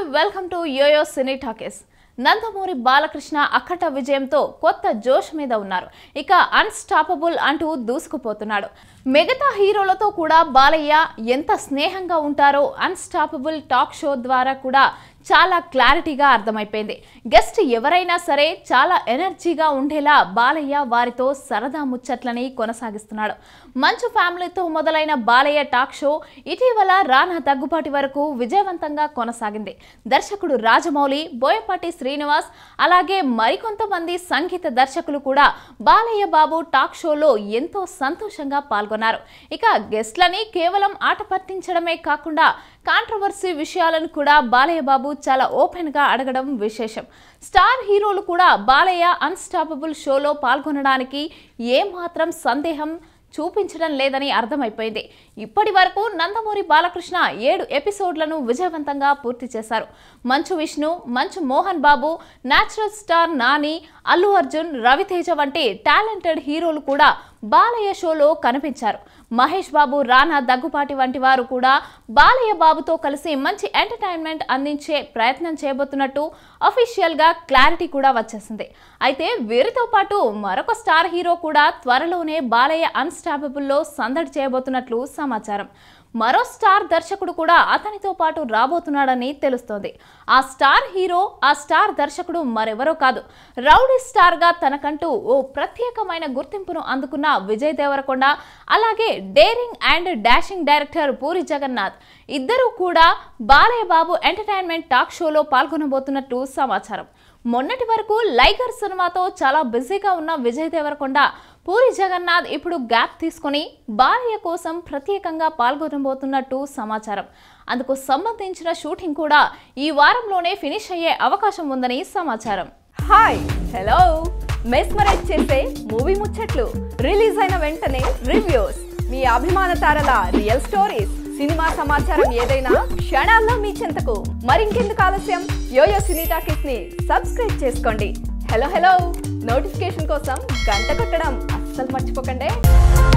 welcome to yoyo cine talkies Nandamuri Balakrishna అక్కట విజయంతో కొత్త జోష్ మీద ఉన్నారు ఇక అన్స్టాపబుల్ అంటూ దూసుకుపోతున్నాడు మిగతా హీరోలతో కూడా బాలయ్య ఎంత స్నేహంగా ఉంటారో అన్స్టాపబుల్ టాక్ షో ద్వారా కూడా చాలా క్లారిటీగా అర్థమైపోయింది గెస్ట్ ఎవరైనా సరే చాలా ఎనర్జీగా ఉండేలా బాలయ్య వారితో సరదా ముచ్చట్లని కొనసాగిస్తున్నాడు మంచు ఫ్యామిలీతో మొదలైన బాలయ్య టాక్ షో ఇటీవల రానా దగ్గుబాటి వరకు విజయవంతంగా కొనసాగింది దర్శకుడు రాజమౌళి బోయపాటి శ్రీనివాస్ అలాగే మరికొంతమంది సంగీత దర్శకులు కూడా బాలయ్య బాబు టాక్ షోలో ఎంతో సంతోషంగా పాల్గొన్నారు ఇక గెస్ట్లని కేవలం ఆట పట్టించడమే కాకుండా కాంట్రవర్సీ విషయాలను కూడా బాలయ్య బాబు చాలా ఓపెన్ గా అడగడం విశేషం స్టార్ హీరోలు కూడా బాలయ్య అన్స్టాపబుల్ షోలో పాల్గొనడానికి ఏమాత్రం సందేహం చూపించడం లేదని అర్థమైపోయింది ఇప్పటి వరకు నందమూరి బాలకృష్ణ ఏడు ఎపిసోడ్లను విజయవంతంగా పూర్తి చేశారు మంచు విష్ణు మంచు మోహన్ బాబు న్యాచురల్ స్టార్ నాని అల్లు అర్జున్ రవితేజ వంటి టాలెంటెడ్ హీరోలు కూడా బాలయ్య షోలో కనిపించారు మహేష్ బాబు రానా దగ్గుపాటి వంటి వారు కూడా బాలయ్య బాబుతో కలిసి మంచి ఎంటర్టైన్మెంట్ అందించే ప్రయత్నం చేయబోతున్నట్టు అఫీషియల్గా క్లారిటీ కూడా వచ్చేసింది అయితే వీరితో పాటు మరొక స్టార్ హీరో కూడా త్వరలోనే బాలయ్య అన్స్టాపబుల్లో సందడి చేయబోతున్నట్లు సమాచారం మరో స్టార్ దర్శకుడు కూడా అతనితో పాటు రాబోతున్నాడని తెలుస్తోంది ఆ స్టార్ హీరో ఆ స్టార్ దర్శకుడు మరెవరో కాదు రౌడీ స్టార్గా తనకంటూ ఓ ప్రత్యేకమైన గుర్తింపును అందుకున్న విజయ్ దేవరకొండ అలాగే daring and dashing director Puri Jagannadh ఇద్దరూ కూడా బాలయ్య బాబు ఎంటర్టైన్మెంట్ టాక్ షోలో పాల్గొనబోతున్నట్టు సమాచారం మొన్నటి వరకు లైగర్ సినిమాతో చాలా బిజీగా ఉన్న విజయ్ దేవరకొండ పూరి జగన్నాథ్ ఇప్పుడు గ్యాప్ తీసుకొని బాలయ్య కోసం ప్రత్యేకంగా పాల్గొనబోతున్నట్టు సమాచారం అందుకు సంబంధించిన షూటింగ్ కూడా ఈ వారంలోనే ఫినిష్ అయ్యే అవకాశం ఉందని సమాచారం హాయ్ హలో మెస్మరైజ్ చేసే మూవీ ముచ్చట్లు రిలీజ్ అయిన వెంటనే రివ్యూస్ మీ అభిమాన తారల రియల్ స్టోరీస్ సినిమా సమాచారం ఏదైనా క్షణాల్లో మీ చెంతకు మరింకెందుకు ఆలస్యం యోయో సినీ టాకీస్ ని సబ్స్క్రైబ్ చేసుకోండి హలో హలో నోటిఫికేషన్ కోసం గంట కొట్టడం అస్సలు మర్చిపోకండి